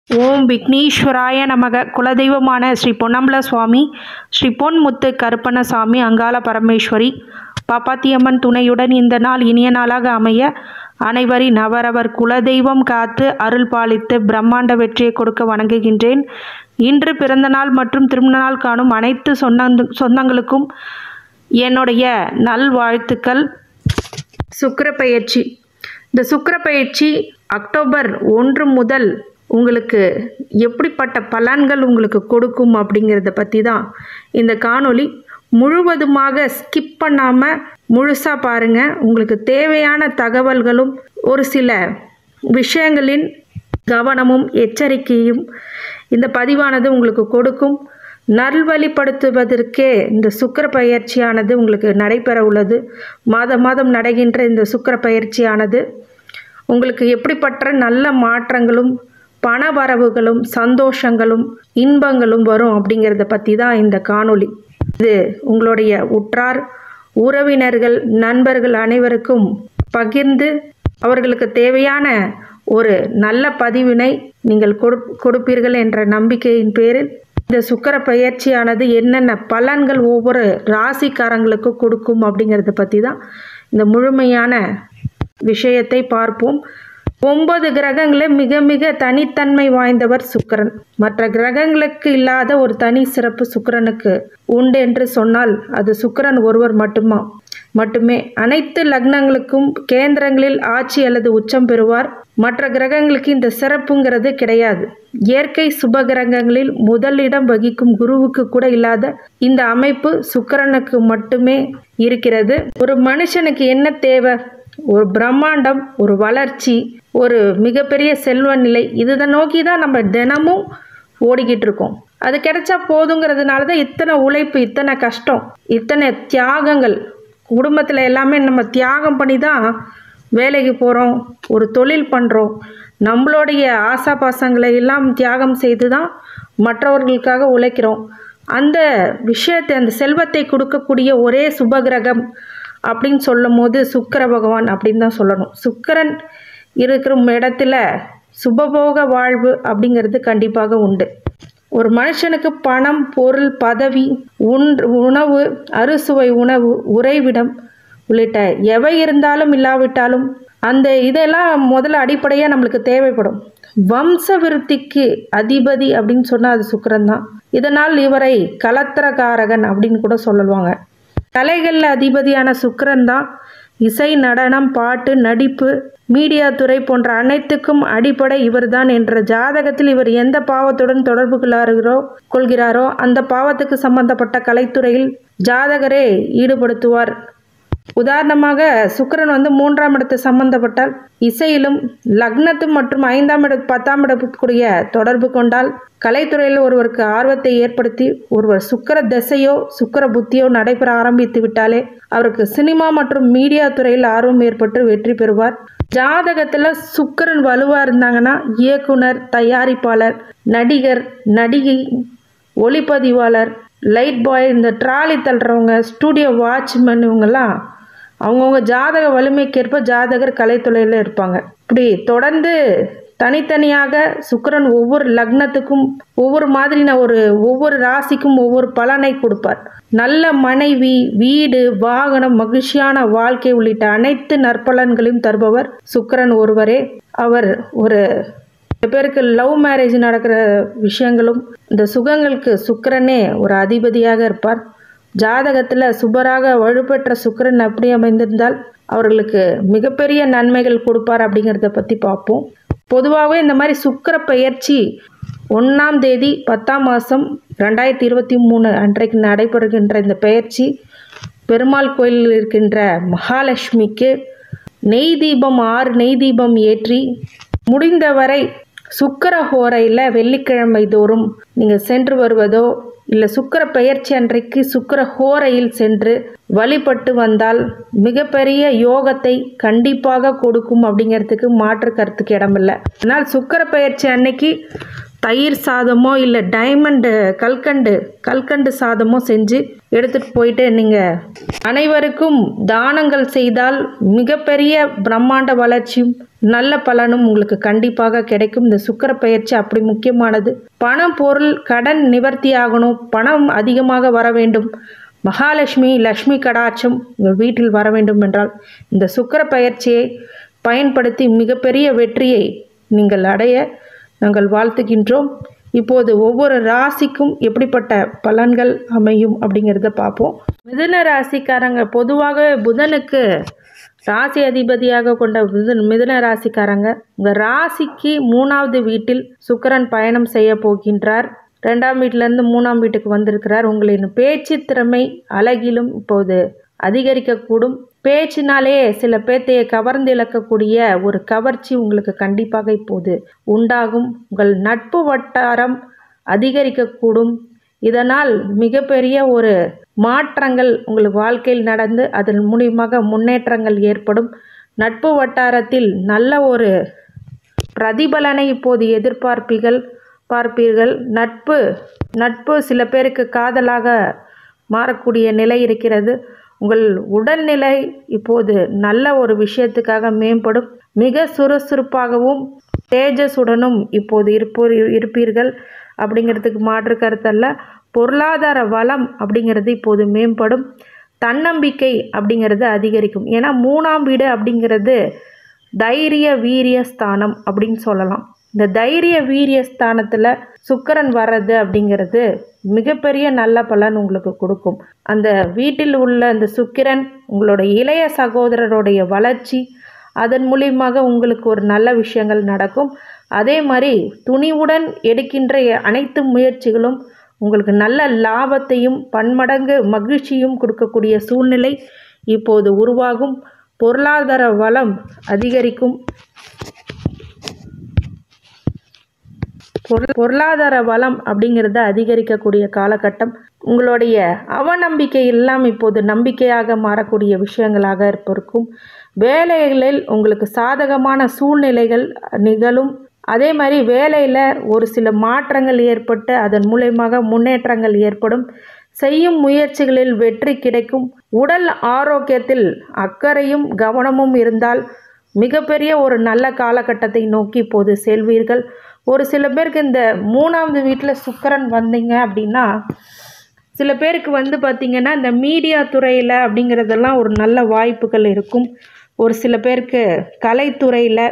ஓம் விக்னேஸ்வராய நமக குலதெய்வமான ஸ்ரீ பொன்னம்பல சுவாமி ஸ்ரீ பொன்முத்து கருப்பணசாமி அங்காள பரமேஸ்வரி பாப்பாத்தியம்மன் துணையுடன் இந்த நாள் இனிய நாளாக அமைய அனைவரின் அவரவர் குலதெய்வம் காத்து அருள் பாலித்து பிரம்மாண்ட வெற்றியை கொடுக்க வணங்குகின்றேன் இன்று பிறந்த நாள் மற்றும் திருமண நாள் காணும் அனைத்து சொந்த சொந்தங்களுக்கும் என்னுடைய நல்வாழ்த்துக்கள் சுக்கிர பயிற்சி இந்த சுக்கிர பயிற்சி அக்டோபர் ஒன்று முதல் உங்களுக்கு எப்படிப்பட்ட பலன்கள் உங்களுக்கு கொடுக்கும் அப்படிங்கிறத பற்றி தான் இந்த காணொளி முழுவதுமாக ஸ்கிப் பண்ணாமல் முழுசாக பாருங்கள் உங்களுக்கு தேவையான தகவல்களும் ஒரு சில விஷயங்களின் கவனமும் எச்சரிக்கையும் இந்த பதிவானது உங்களுக்கு கொடுக்கும் நல்வழிப்படுத்துவதற்கே இந்த சுக்கிர பயிற்சியானது உங்களுக்கு நடைபெற உள்ளது மாதம் மாதம் நடக்கின்ற இந்த சுக்கிர பயிற்சியானது உங்களுக்கு எப்படிப்பட்ட நல்ல மாற்றங்களும் பண வரவுகளும் சந்தோஷங்களும் இன்பங்களும் வரும் அப்படிங்கிறத பற்றி தான் இந்த காணொளி இது உங்களுடைய உற்றார் உறவினர்கள் நண்பர்கள் அனைவருக்கும் பகிர்ந்து அவர்களுக்கு தேவையான ஒரு நல்ல பதிவினை நீங்கள் கொடு கொடுப்பீர்கள் என்ற நம்பிக்கையின் பேரில் இந்த சுக்கர பயிற்சியானது என்னென்ன பலன்கள் ஒவ்வொரு ராசிக்காரங்களுக்கு கொடுக்கும் அப்படிங்கிறத பற்றி தான் இந்த முழுமையான விஷயத்தை பார்ப்போம் ஒன்பது கிரகங்களில் மிக மிக தனித்தன்மை வாய்ந்தவர் சுக்கிரன் மற்ற கிரகங்களுக்கு இல்லாத ஒரு தனி சிறப்பு சுக்கிரனுக்கு உண்டு என்று சொன்னால் அது சுக்கிரன் ஒருவர் மட்டுமா மட்டுமே அனைத்து லக்னங்களுக்கும் கேந்திரங்களில் ஆட்சி அல்லது உச்சம் பெறுவார் மற்ற கிரகங்களுக்கு இந்த சிறப்புங்கிறது கிடையாது இயற்கை சுப கிரகங்களில் முதலிடம் வகிக்கும் குருவுக்கு கூட இல்லாத இந்த அமைப்பு சுக்கிரனுக்கு மட்டுமே இருக்கிறது ஒரு மனுஷனுக்கு என்ன தேவை ஒரு பிரம்மாண்டம் ஒரு வளர்ச்சி ஒரு மிகப்பெரிய செல்வ நிலை இதை நோக்கி தான் நம்ம தினமும் ஓடிக்கிட்டு இருக்கோம் அது கிடைச்சா போதுங்கிறதுனால தான் இத்தனை உழைப்பு இத்தனை கஷ்டம் இத்தனை தியாகங்கள் குடும்பத்தில் எல்லாமே நம்ம தியாகம் பண்ணி தான் வேலைக்கு போகிறோம் ஒரு தொழில் பண்ணுறோம் நம்மளுடைய ஆசாபாசங்களை எல்லாம் தியாகம் செய்து தான் மற்றவர்களுக்காக உழைக்கிறோம் அந்த விஷயத்தை அந்த செல்வத்தை கொடுக்கக்கூடிய ஒரே சுபகிரகம் அப்படின்னு சொல்லும் போது சுக்கர பகவான் அப்படின்னு தான் சொல்லணும் சுக்கரன் இருக்கிற இடத்துல சுபபோக வாழ்வு அப்படிங்கிறது கண்டிப்பாக உண்டு ஒரு மனுஷனுக்கு பணம் பொருள் பதவி உண் உணவு அறுசுவை உணவு உறைவிடம் உள்ளிட்ட எவை இருந்தாலும் இல்லாவிட்டாலும் அந்த இதெல்லாம் முதல்ல அடிப்படையாக நம்மளுக்கு தேவைப்படும் வம்ச விருத்திக்கு அதிபதி அப்படின்னு சொன்னால் அது சுக்கரன் தான் இதனால் இவரை கலத்திரகாரகன் அப்படின்னு கூட சொல்லுவாங்க கலைகளில் அதிபதியான சுக்கரன் தான் இசை நடனம் பாட்டு நடிப்பு மீடியா துறை போன்ற அனைத்துக்கும் அடிப்படை இவர்தான் என்ற ஜாதகத்தில் இவர் எந்த பாவத்துடன் தொடர்பு கொள்ளார்களோ கொள்கிறாரோ அந்த பாவத்துக்கு சம்பந்தப்பட்ட கலைத்துறையில் ஜாதகரே ஈடுபடுத்துவார் உதாரணமாக சுக்கரன் வந்து மூன்றாம் இடத்து சம்பந்தப்பட்டால் இசையிலும் லக்னத்து மற்றும் ஐந்தாம் இட பத்தாம் இடத்துக்குரிய தொடர்பு கொண்டால் கலைத்துறையில் ஒருவருக்கு ஆர்வத்தை ஏற்படுத்தி ஒருவர் சுக்கர திசையோ சுக்கர புத்தியோ நடைபெற ஆரம்பித்து விட்டாலே அவருக்கு சினிமா மற்றும் மீடியா துறையில் ஆர்வம் ஏற்பட்டு வெற்றி பெறுவார் ஜாதகத்தில் சுக்கரன் வலுவாக இருந்தாங்கன்னா இயக்குனர் தயாரிப்பாளர் நடிகர் நடிகை ஒளிப்பதிவாளர் லைட் பாய் இந்த ட்ராலி தள்ளுறவங்க ஸ்டூடியோ வாட்ச்மேன் இவங்கெல்லாம் அவங்கவுங்க ஜாதக வலிமைக்கேற்ப ஜாதகர் கலைத்துறையில் இருப்பாங்க இப்படி தொடர்ந்து தனித்தனியாக சுக்கரன் ஒவ்வொரு லக்னத்துக்கும் ஒவ்வொரு மாதிரின ஒரு ஒவ்வொரு ராசிக்கும் ஒவ்வொரு பலனை கொடுப்பார் நல்ல மனைவி வீடு வாகனம் மகிழ்ச்சியான வாழ்க்கை உள்ளிட்ட அனைத்து நற்பலன்களையும் தருபவர் சுக்கரன் ஒருவரே அவர் ஒரு பேருக்கு லவ் மேரேஜ் நடக்கிற விஷயங்களும் இந்த சுகங்களுக்கு சுக்கரனே ஒரு அதிபதியாக இருப்பார் ஜாதகத்தில் சுபராக வலுப்பெற்ற சுக்கரன் அப்படி அமைந்திருந்தால் அவர்களுக்கு மிகப்பெரிய நன்மைகள் கொடுப்பார் அப்படிங்கிறத பற்றி பார்ப்போம் பொதுவாகவே இந்த மாதிரி சுக்கர பயிற்சி ஒன்றாம் தேதி பத்தாம் மாதம் ரெண்டாயிரத்தி இருபத்தி மூணு அன்றைக்கு நடைபெறுகின்ற இந்த பயிற்சி பெருமாள் கோயிலில் இருக்கின்ற மகாலட்சுமிக்கு நெய் தீபம் ஆறு நெய் தீபம் ஏற்றி முடிந்தவரை சுக்கர ஹோரையில் வெள்ளிக்கிழமை தோறும் நீங்கள் சென்று வருவதோ இல்லை சுக்கர பெயர்ச்சி அன்றைக்கு சுக்கர ஹோரையில் சென்று வழிபட்டு வந்தால் மிகப்பெரிய யோகத்தை கண்டிப்பாக கொடுக்கும் அப்படிங்கிறதுக்கு மாற்று கருத்துக்கு இடமில்லை ஆனால் சுக்கர பெயர்ச்சி அன்னைக்கு தயிர் சாதமோ இல்லை டைமண்டு கல்கண்டு கல்கண்டு சாதமோ செஞ்சு எடுத்துகிட்டு போயிட்டு நீங்கள் அனைவருக்கும் தானங்கள் செய்தால் மிகப்பெரிய பிரம்மாண்ட வளர்ச்சியும் நல்ல பலனும் உங்களுக்கு கண்டிப்பாக கிடைக்கும் இந்த சுக்கிர பயிற்சி அப்படி முக்கியமானது பணம் பொருள் கடன் நிவர்த்தி ஆகணும் பணம் அதிகமாக வர வேண்டும் மகாலட்சுமி லக்ஷ்மி கடாட்சம் உங்கள் வீட்டில் வர வேண்டும் என்றால் இந்த சுக்கிர பயிற்சியை பயன்படுத்தி மிகப்பெரிய வெற்றியை நீங்கள் அடைய நாங்கள் வாழ்த்துகின்றோம் இப்போது ஒவ்வொரு ராசிக்கும் எப்படிப்பட்ட பலன்கள் அமையும் அப்படிங்கிறத பார்ப்போம் மிதுன ராசிக்காரங்க பொதுவாக புதனுக்கு ராசி அதிபதியாக கொண்ட மிதுன மிதுன ராசிக்காரங்க உங்கள் ராசிக்கு மூணாவது வீட்டில் சுக்கிரன் பயணம் செய்ய போகின்றார் ரெண்டாம் வீட்டிலேருந்து மூணாம் வீட்டுக்கு வந்திருக்கிறார் உங்களின் பேச்சு திறமை அழகிலும் இப்போது அதிகரிக்கக்கூடும் பேச்சினாலே சில பேர்த்தையை கவர்ந்து இழக்கக்கூடிய ஒரு கவர்ச்சி உங்களுக்கு கண்டிப்பாக இப்போது உண்டாகும் உங்கள் நட்பு வட்டாரம் அதிகரிக்கக்கூடும் இதனால் மிகப்பெரிய ஒரு மாற்றங்கள் உங்கள் வாழ்க்கையில் நடந்து அதன் மூலியமாக முன்னேற்றங்கள் ஏற்படும் நட்பு வட்டாரத்தில் நல்ல ஒரு பிரதிபலனை இப்போது எதிர்பார்ப்பீர்கள் பார்ப்பீர்கள் நட்பு நட்பு சில பேருக்கு காதலாக மாறக்கூடிய நிலை இருக்கிறது உங்கள் உடல்நிலை இப்போது நல்ல ஒரு விஷயத்துக்காக மேம்படும் மிக சுறுசுறுப்பாகவும் தேஜஸுடனும் இப்போது இருப்போ இருப்பீர்கள் அப்படிங்கிறதுக்கு மாற்று கருத்தல்ல பொருளாதார வளம் அப்படிங்கிறது இப்போது மேம்படும் தன்னம்பிக்கை அப்படிங்கிறது அதிகரிக்கும் ஏன்னா மூணாம் வீடு அப்படிங்கிறது தைரிய வீரிய ஸ்தானம் அப்படின்னு சொல்லலாம் இந்த தைரிய வீரிய ஸ்தானத்தில் சுக்கரன் வர்றது அப்படிங்கிறது மிகப்பெரிய நல்ல பலன் உங்களுக்கு கொடுக்கும் அந்த வீட்டில் உள்ள அந்த சுக்கிரன் உங்களோட இளைய சகோதரருடைய வளர்ச்சி அதன் மூலியமாக உங்களுக்கு ஒரு நல்ல விஷயங்கள் நடக்கும் அதே மாதிரி துணிவுடன் எடுக்கின்ற அனைத்து முயற்சிகளும் உங்களுக்கு நல்ல லாபத்தையும் பன்மடங்கு மகிழ்ச்சியும் கொடுக்கக்கூடிய சூழ்நிலை இப்போது உருவாகும் பொருளாதார வளம் அதிகரிக்கும் பொருள் பொருளாதார வளம் அப்படிங்கிறத அதிகரிக்கக்கூடிய காலகட்டம் உங்களுடைய அவநம்பிக்கை எல்லாம் இப்போது நம்பிக்கையாக மாறக்கூடிய விஷயங்களாக இருக்கும் வேலைகளில் உங்களுக்கு சாதகமான சூழ்நிலைகள் நிகழும் அதே மாதிரி வேலையில் ஒரு சில மாற்றங்கள் ஏற்பட்டு அதன் மூலயமாக முன்னேற்றங்கள் ஏற்படும் செய்யும் முயற்சிகளில் வெற்றி கிடைக்கும் உடல் ஆரோக்கியத்தில் அக்கறையும் கவனமும் இருந்தால் மிகப்பெரிய ஒரு நல்ல காலகட்டத்தை நோக்கி இப்போது செல்வீர்கள் ஒரு சில பேருக்கு இந்த மூணாவது வீட்டில் சுக்கரன் வந்தீங்க அப்படின்னா சில பேருக்கு வந்து பார்த்திங்கன்னா இந்த மீடியா துறையில் அப்படிங்கிறதெல்லாம் ஒரு நல்ல வாய்ப்புகள் இருக்கும் ஒரு சில பேருக்கு கலைத்துறையில்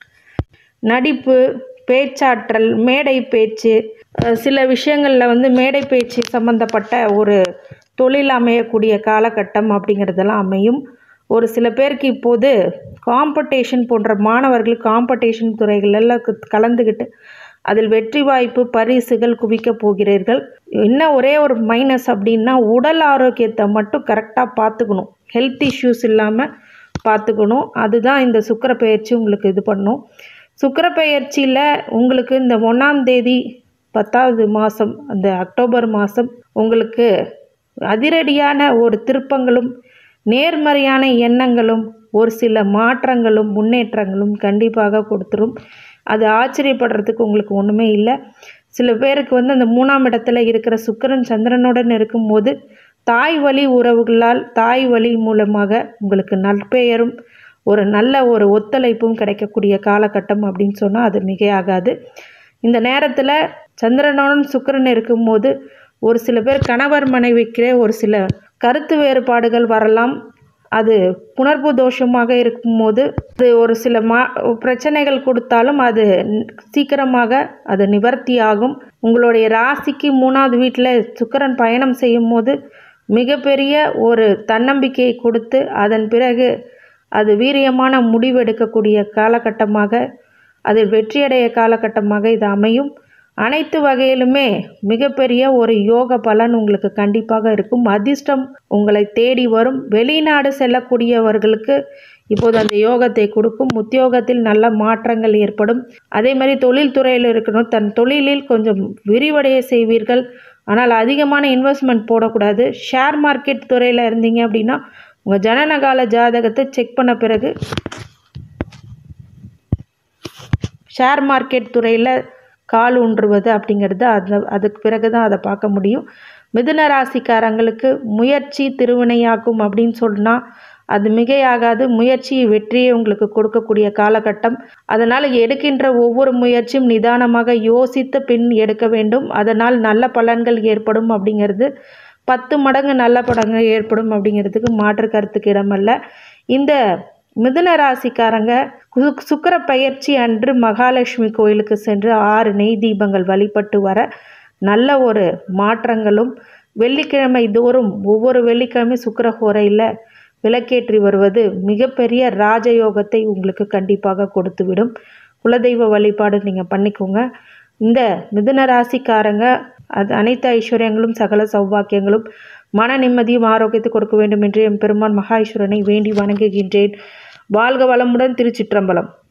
நடிப்பு பேச்சாற்றல் மேடை பேச்சு அஹ் சில விஷயங்களில் வந்து மேடை பேச்சு சம்மந்தப்பட்ட ஒரு தொழில் அமையக்கூடிய காலகட்டம் அப்படிங்கிறதெல்லாம் அமையும் ஒரு சில பேருக்கு இப்போது காம்படிஷன் போன்ற மாணவர்கள் காம்படிஷன் துறைகளெல்லாம் கு- கலந்துக்கிட்டு அதில் வெற்றி வாய்ப்பு பரிசுகள் குவிக்க போகிறீர்கள் இன்னும் ஒரே ஒரு மைனஸ் அப்படின்னா உடல் ஆரோக்கியத்தை மட்டும் கரெக்டாக பார்த்துக்கணும் ஹெல்த் இஷ்யூஸ் இல்லாமல் பார்த்துக்கணும் அதுதான் இந்த சுக்கிர பயிற்சி உங்களுக்கு இது பண்ணும் சுக்கிர பயிற்சியில் உங்களுக்கு இந்த ஒன்றாம் தேதி பத்தாவது மாதம் அந்த அக்டோபர் மாதம் உங்களுக்கு அதிரடியான ஒரு திருப்பங்களும் நேர்மறையான எண்ணங்களும் ஒரு சில மாற்றங்களும் முன்னேற்றங்களும் கண்டிப்பாக கொடுத்துரும் அது ஆச்சரியப்படுறதுக்கு உங்களுக்கு ஒன்றுமே இல்லை சில பேருக்கு வந்து அந்த மூணாம் இடத்துல இருக்கிற சுக்கிரன் சந்திரனுடன் இருக்கும்போது தாய் வழி உறவுகளால் தாய் வழி மூலமாக உங்களுக்கு நற்பெயரும் ஒரு நல்ல ஒரு ஒத்துழைப்பும் கிடைக்கக்கூடிய காலகட்டம் அப்படின்னு சொன்னால் அது மிகையாகாது இந்த நேரத்தில் சந்திரனுடன் சுக்கிரன் இருக்கும்போது ஒரு சில பேர் கணவர் மனைவிக்கு ஒரு சில கருத்து வேறுபாடுகள் வரலாம் அது புணர்வு தோஷமாக இருக்கும்போது அது ஒரு சில மா பிரச்சனைகள் கொடுத்தாலும் அது ந- சீக்கிரமாக அது நிவர்த்தி ஆகும் உங்களுடைய ராசிக்கு மூணாவது வீட்டில் சுக்கிரன் பயணம் செய்யும் போது மிகப்பெரிய ஒரு தன்னம்பிக்கையை கொடுத்து அதன் பிறகு அது வீரியமான முடிவெடுக்கக்கூடிய காலகட்டமாக அதில் வெற்றியடைய காலகட்டமாக இது அமையும் அனைத்து வகையிலுமே மிகப்பெரிய ஒரு யோக பலன் உங்களுக்கு கண்டிப்பாக இருக்கும் அதிர்ஷ்டம் உங்களை தேடி வரும் வெளிநாடு செல்லக்கூடியவர்களுக்கு இப்போது அந்த யோகத்தை கொடுக்கும் உத்தியோகத்தில் நல்ல மாற்றங்கள் ஏற்படும் அதே மாதிரி தொழில்துறையில் இருக்கணும் தன் தொழிலில் கொஞ்சம் விரிவடைய செய்வீர்கள் ஆனால் அதிகமான இன்வெஸ்ட்மெண்ட் போடக்கூடாது ஷேர் மார்க்கெட் துறையில் இருந்தீங்க அப்படின்னா உங்கள் ஜனனகால ஜாதகத்தை செக் பண்ண பிறகு ஷேர் மார்க்கெட் துறையில் கால் ஊன்றுவது அப்படிங்கிறது அது அதுக்கு பிறகு தான் அதை பார்க்க முடியும் மிதுன ராசிக்காரங்களுக்கு முயற்சி திருவினையாக்கும் அப்படின்னு சொன்னால் அது மிகையாகாது முயற்சி வெற்றியை உங்களுக்கு கொடுக்கக்கூடிய காலகட்டம் அதனால் எடுக்கின்ற ஒவ்வொரு முயற்சியும் நிதானமாக யோசித்து பின் எடுக்க வேண்டும் அதனால் நல்ல பலன்கள் ஏற்படும் அப்படிங்கிறது பத்து மடங்கு நல்ல பலன்கள் ஏற்படும் அப்படிங்கிறதுக்கு மாற்று கருத்துக்கு இடமல்ல இந்த மிதுன ராசிக்காரங்க சு- சுக்கிர பயிற்சி அன்று மகாலட்சுமி கோயிலுக்கு சென்று ஆறு நெய் தீபங்கள் வழிபட்டு வர நல்ல ஒரு மாற்றங்களும் வெள்ளிக்கிழமை தோறும் ஒவ்வொரு வெள்ளிக்கிழமை சுக்கிரஹோரையில் விளக்கேற்றி வருவது மிகப்பெரிய ராஜயோகத்தை உங்களுக்கு கண்டிப்பாக கொடுத்துவிடும் குலதெய்வ வழிபாடு நீங்கள் பண்ணிக்கோங்க இந்த மிதுன ராசிக்காரங்க அது அனைத்து ஐஸ்வர்யங்களும் சகல சௌபாக்கியங்களும் மன நிம்மதியும் ஆரோக்கியத்தை கொடுக்க வேண்டும் என்று என் பெருமான் மகா ஈஸ்வரனை வேண்டி வணங்குகின்றேன் வாழ்க வளமுடன் திருச்சிற்றம்பலம்